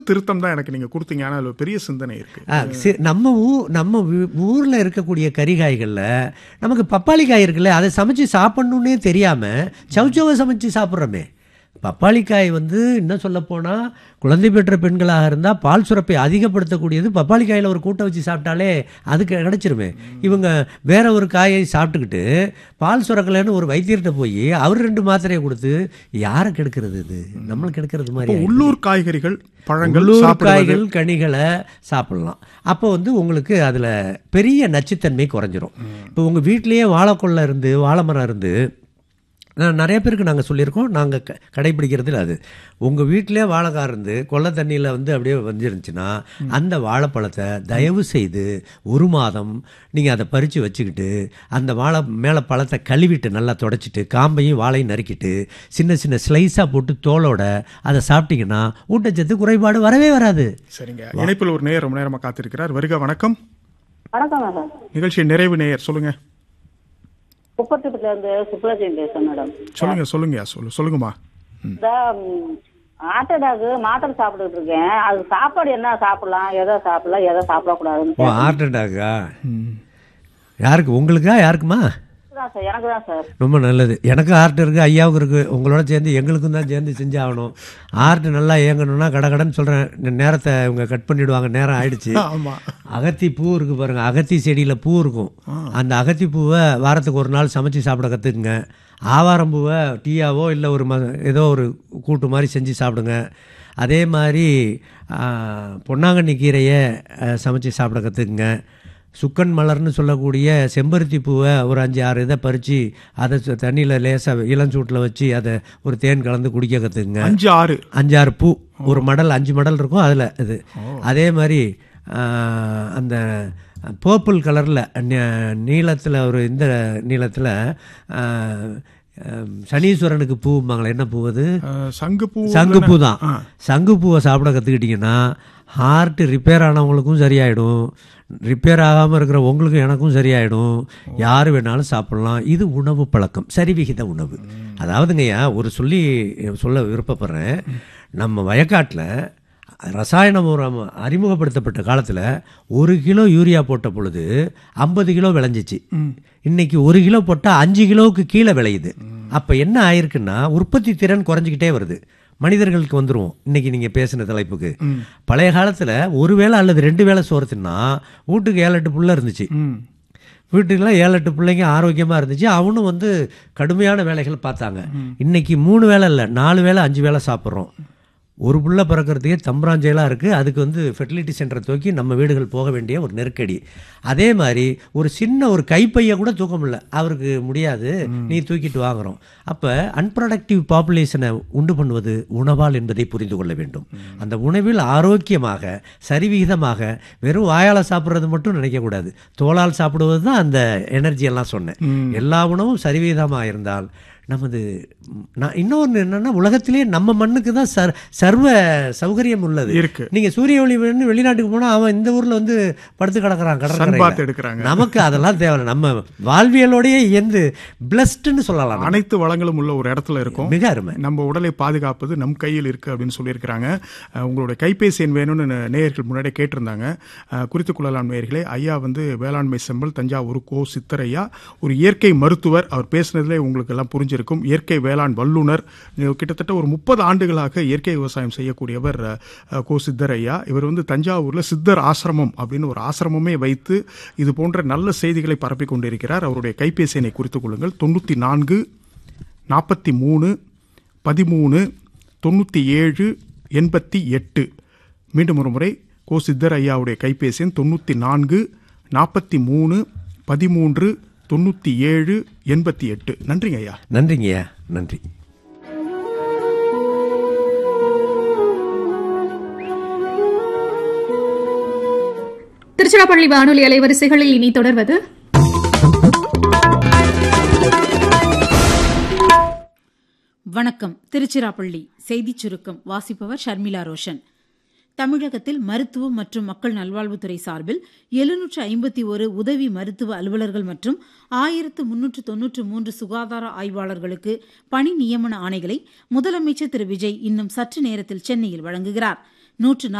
திருத்தம் தான் எனக்கு நீங்க கொடுத்தீங்க ஆனா அதுல பெரிய சிந்தனை இருக்கு ஆ, சி- நம்ம ஊ நம்ம ஊ- ஊர்ல இருக்கக்கூடிய கறிகாய்கள்ல நமக்கு பப்பாளி காய் இருக்குல்ல அதை சமைச்சு சாப்பிடணுன்னே தெரியாம சவுச்சவை சமைச்சு சாப்பிட்றோமே பப்பாளிக்காய் வந்து இன்னும் சொல்ல போனா குழந்தை பெற்ற பெண்களாக இருந்தால் பால் சுரப்பை அதிகப்படுத்தக்கூடியது பப்பாளி காயில் ஒரு கூட்டை வச்சு சாப்பிட்டாலே அதுக்கு கிடைச்சிருமே இவங்க வேற ஒரு காயை சாப்பிட்டுக்கிட்டு பால் சுரக்கலைன்னு ஒரு வைத்தியர்கிட்ட போய் அவர் ரெண்டு மாத்திரையை கொடுத்து யாரை கெடுக்கிறது இது நம்மளுக்கு கெடுக்கிறது மாதிரி இப்போ ஆயிடுது. உள்ளூர் காய்கறிகள் பழங்கள் உள்ளூர் சாப்பிடுவது காய்கள் கனிகளை சாப்பிடலாம் அப்போ வந்து உங்களுக்கு அதில் பெரிய நச்சுத்தன்மை குறைஞ்சிரும் இப்போ உங்கள் வீட்டிலேயே வாழைக்கொல்லை இருந்து வாழை மரம் இருந்து நான் நிறைய பேருக்கு நாங்கள் சொல்லியிருக்கோம் நாங்கள் க கடைபிடிக்கிறதுல அது உங்கள் வீட்டிலே வாழைக்காய் இருந்து கொல்லை தண்ணியில் வந்து அப்படியே வந்துருந்துச்சுன்னா அந்த வாழைப்பழத்தை தயவு செய்து ஒரு மாதம் நீங்கள் அதை பறித்து வச்சுக்கிட்டு அந்த வாழை மேலே பழத்தை கழுவிட்டு நல்லா தொடச்சிட்டு காம்பையும் வாழையும் நறுக்கிட்டு சின்ன சின்ன ஸ்லைஸாக போட்டு தோலோட அதை சாப்பிட்டீங்கன்னா ஊட்டச்சத்து குறைபாடு வரவே வராது சரிங்க இணைப்பில் ஒரு நேயர் ரொம்ப நேரமா காத்திருக்கிறார் வருக வணக்கம் வணக்கம் மேடம் நிகழ்ச்சி நிறைவு நேயர் சொல்லுங்க குப்பத்துப்பட்டில இருந்து சுப்ரஜின் பேசுறேன் மேடம் சொல்லுங்க சொல்லுங்க சொல்லு சொல்லுங்கம்மா இந்த ஹார்ட் அட்டாக் மாத்திரை சாப்பிட்டுட்டு இருக்கேன் அது சாப்பாடு என்ன சாப்பிடலாம் எதை சாப்பிடலாம் எதை சாப்பிடக்கூடாதுன்னு ஓ ஹார்ட் அட்டாக்கா யாருக்கு உங்களுக்கா யாருக்குமா தான் சார் எனக்கு தான் சார் ரொம்ப நல்லது எனக்கும் ஹார்ட் இருக்குது ஐயாவுக்கு இருக்குது உங்களோட சேர்ந்து எங்களுக்கும் தான் சேர்ந்து செஞ்சாகணும் ஹார்ட் நல்லா இயங்கணும்னா கடகடன்னு சொல்கிறேன் நேரத்தை இவங்க கட் பண்ணிவிடுவாங்க நேரம் ஆயிடுச்சு ஆமா அகத்தி பூ இருக்குது பாருங்கள் அகத்தி செடியில் பூ இருக்கும் அந்த அகத்தி பூவை வாரத்துக்கு ஒரு நாள் சமைச்சு சாப்பிட கற்றுக்குங்க ஆவாரம் பூவை டீயாவோ இல்லை ஒரு ம ஏதோ ஒரு கூட்டு மாதிரி செஞ்சு சாப்பிடுங்க அதே மாதிரி ஆ, பொன்னாங்கண்ணி கீரையை ஆ, சமைச்சு சாப்பிட கற்றுக்குங்க சுக்கன் மலர்னு சொல்லக்கூடிய செம்பருத்தி பூவை ஒரு அஞ்சு ஆறு இதை பறித்து அதை தண்ணியில் லேசாக இளஞ்சூட்டில் வச்சு அதை ஒரு தேன் கலந்து குடிக்க கற்றுக்குங்க அஞ்சு ஆறு அஞ்சாறு பூ ஒரு மடல் அஞ்சு மடல் இருக்கும் அதில் இது அதே மாதிரி ஆ, அந்த பர்பிள் கலரில் நீளத்தில் ஒரு இந்த நீளத்தில் சனீஸ்வரனுக்கு பூம்பாங்களே என்ன பூ அது அஹ், சங்குப்பூ சங்குப்பூ தான் சங்குப்பூவை சாப்பிட கற்றுக்கிட்டிங்கன்னா ஹார்ட் ரிப்பேர் ஆனவங்களுக்கும் சரியாயிடும் ரிப்பேர் ஆகாமல் இருக்கிற உங்களுக்கும் எனக்கும் சரியாயிடும் யார் வேணாலும் சாப்பிடலாம் இது உணவு பழக்கம் சரிவிகித உணவு அதாவதுங்கய்யா ஒரு சொல்லி சொல்ல விருப்பப்படுறேன் நம்ம வயக்காட்டில் ரசாயன உரம் அறிமுகப்படுத்தப்பட்ட காலத்தில் ஒரு கிலோ யூரியா போட்ட பொழுது ஐம்பது கிலோ விளைஞ்சிச்சு இன்னைக்கு ஒரு கிலோ போட்டால் அஞ்சு கிலோவுக்கு கீழே விளையுது அப்போ என்ன ஆயிருக்குன்னா உற்பத்தி திறன் குறைஞ்சிக்கிட்டே வருது மனிதர்களுக்கு வந்துருவோம் இன்னைக்கு நீங்கள் பேசின தலைப்புக்கு பழைய காலத்தில் ஒரு வேளை அல்லது ரெண்டு வேளை சோறு தின்னா வீட்டுக்கு ஏழு எட்டு புள்ள இருந்துச்சு ம் வீட்டுக்கெல்லாம் ஏழு எட்டு பிள்ளைங்க ஆரோக்கியமாக இருந்துச்சு அவனும் வந்து கடுமையான வேலைகள் பார்த்தாங்க இன்னைக்கு மூணு வேளை இல்லை நாலு வேளை அஞ்சு வேளை சாப்பிட்றோம் ஒரு புள்ள பிறக்கிறதுக்கே தம்பராஞ்செயலாக இருக்குது அதுக்கு வந்து ஃபெர்டிலிட்டி சென்டரை தூக்கி நம்ம வீடுகள் போக வேண்டிய ஒரு நெருக்கடி அதே மாதிரி ஒரு சின்ன ஒரு கைப்பையை கூட தூக்க முடியல அவருக்கு முடியாது நீ தூக்கிட்டு வாங்குறோம் அப்போ அன்ப்ரொடக்டிவ் பாப்புலேஷனை உண்டு பண்ணுவது உணவால் என்பதை புரிந்து கொள்ள வேண்டும் அந்த உணவில் ஆரோக்கியமாக சரிவிகிதமாக வெறும் வாயால் சாப்பிட்றது மட்டும் நினைக்கக்கூடாது தோலால் சாப்பிடுவது தான் அந்த எனர்ஜி எல்லாம் சொன்னேன் எல்லா உணவும் சரிவிகிதமாக இருந்தால் நமது ம், நான் இன்னொன்று என்னன்னா உலகத்திலே நம்ம மண்ணுக்கு தான் சர் சர்வ சௌகரியம் உள்ளது இருக்கு நீங்க சூரிய ஒளி வேணும்னு வெளிநாட்டுக்கு போனா அவன் இந்த ஊர்ல வந்து படுத்து கிடக்குறான் சன் கடற்கரையில பாத் எடுக்கிறாங்க நமக்கு அதெல்லாம் தேவை நம்ம வாழ்வியலோடயே எந்த பிளஸ்ட்னு சொல்லலாம் நம்ம. அனைத்து வளங்களும் உள்ள ஒரு இடத்துல இருக்கும் மிக அருமை நம்ம உடலை பாதுகாப்பது நம் கையில் இருக்கு அப்படின்னு சொல்லியிருக்கிறாங்க அஹ், உங்களுடைய கைபேசி எண் வேணும்னு நே- நேயர்கள் முன்னாடியே கேட்டிருந்தாங்க அஹ், குறித்துக் கொள்ளலாம் நேயர்களே ஐயா வந்து வேளாண்மை செம்பல் தஞ்சாவூர் கோ சித்தரையா ஒரு இயற்கை மருத்துவர் அவர் பேசுனதுலே உங்களுக்கு எல்லாம் புரிஞ்சிருக்கும் இயற்கை வேளாண் வல்லுனர் அஹ், கிட்டத்தட்ட ஒரு முப்பது ஆண்டுகளாக இயற்கை விவசாயம் செய்யக்கூடியவர் அஹ், கோ சித்தரையா இவர் வந்து தஞ்சாவூர்ல சித்தர் ஆசிரமம் அப்படின்னு ஒரு ஆசிரமமே வைத்து இது போன்ற நல்ல செய்திகளை பரப்பிக் கொண்டிருக்கிறார் அவருடைய கைபேசி எண்ணை குறித்துக் கொள்ளுங்கள் தொண்ணூற்றி நான்கு நாற்பத்தி மூணு பதிமூணு தொண்ணூற்றி ஏழு எண்பத்தி எட்டு மீண்டும் ஒரு முறை கோ சித்தர் ஐயாவுடைய கைபேசி எண் தொண்ணூற்றி நான்கு நாற்பத்தி மூணு பதிமூன்று தொண்ணூற்றி ஏழு எண்பத்தி எட்டு நன்றிங்க ஐயா நன்றிங்கய்யா நன்றி திருச்சிராப்பள்ளி வானொலி அலைவரிசைகளில் இனி தொடர்வது வணக்கம் திருச்சிராப்பள்ளி செய்திச் சுருக்கம் வாசிப்பவர் ஷர்மிளா ரோஷன் தமிழகத்தில் மருத்துவம் மற்றும் மக்கள் நல்வாழ்வுத்துறை சார்பில் எழுநூற்று ஐம்பத்தி ஒரு உதவி மருத்துவ அலுவலர்கள் மற்றும் ஆயிரத்து முன்னூற்று தொன்னூற்று மூன்று சுகாதார ஆய்வாளர்களுக்கு பணி நியமன ஆணைகளை முதலமைச்சர் திரு விஜய் இன்னும் சற்று நேரத்தில் சென்னையில் வழங்குகிறார் நூற்று